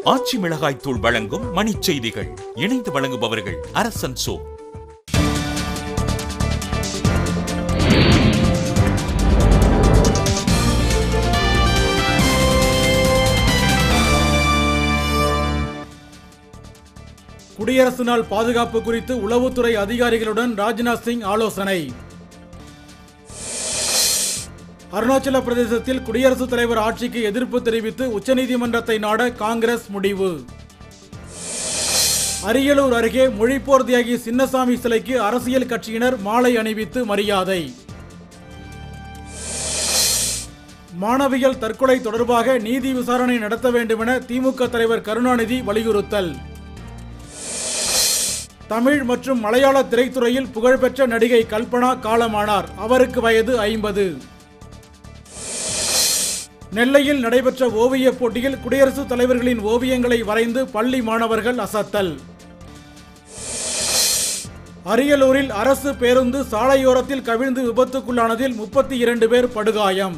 ஆச்சி மிளகாய் தூள் வழங்கும் மணிச் செய்திகள் இணைந்து வழங்குபவர்கள் அரசன் சோ குடியரசு நாள் பாதுகாப்பு குறித்து உளவுத்துறை அதிகாரிகளுடன் ராஜ்நாத் சிங் ஆலோசனை அருணாச்சல பிரதேசத்தில் குடியரசுத் தலைவர் ஆட்சிக்கு எதிர்ப்பு தெரிவித்து உச்சநீதிமன்றத்தை நாட காங்கிரஸ் முடிவு அரியலூர் அருகே மொழிப்போர் தியாகி சின்னசாமி சிலைக்கு அரசியல் கட்சியினர் மாலை அணிவித்து மரியாதை மாணவிகள் தற்கொலை தொடர்பாக நீதி விசாரணை நடத்த வேண்டுமென திமுக தலைவர் கருணாநிதி வலியுறுத்தல் தமிழ் மற்றும் மலையாள திரைத்துறையில் புகழ்பெற்ற நடிகை கல்பனா காலமானார் அவருக்கு வயது ஐம்பது நெல்லையில் நடைபெற்ற ஓவியப் போட்டியில் குடியரசுத் தலைவர்களின் ஓவியங்களை வரைந்து பள்ளி மாணவர்கள் அசத்தல் அரியலூரில் அரசு பேருந்து சாலையோரத்தில் கவிழ்ந்து விபத்துக்குள்ளானதில் முப்பத்தி இரண்டு பேர் படுகாயம்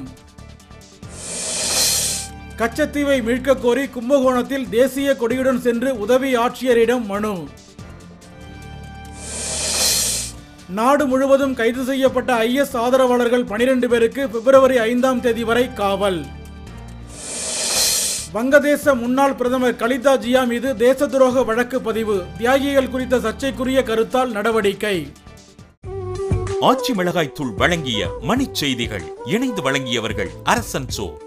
கச்சத்தீவை மீட்கக் கோரி கும்பகோணத்தில் தேசிய கொடியுடன் சென்று உதவி ஆட்சியரிடம் மனு நாடு முழுவதும் கைது செய்யப்பட்ட ஐஎஸ் ஆதரவாளர்கள் 12 பேருக்கு பிப்ரவரி ஐந்தாம் தேதி வரை காவல் வங்கதேச முன்னாள் பிரதமர் கலிதா ஜியா மீது தேச துரோக வழக்கு பதிவு தியாகிகள் குறித்த சர்ச்சைக்குரிய கருத்தால் நடவடிக்கை ஆச்சி மிளகாய் தூள் வழங்கிய மணிச் செய்திகள் இணைந்து வழங்கியவர்கள் அரசன் சோ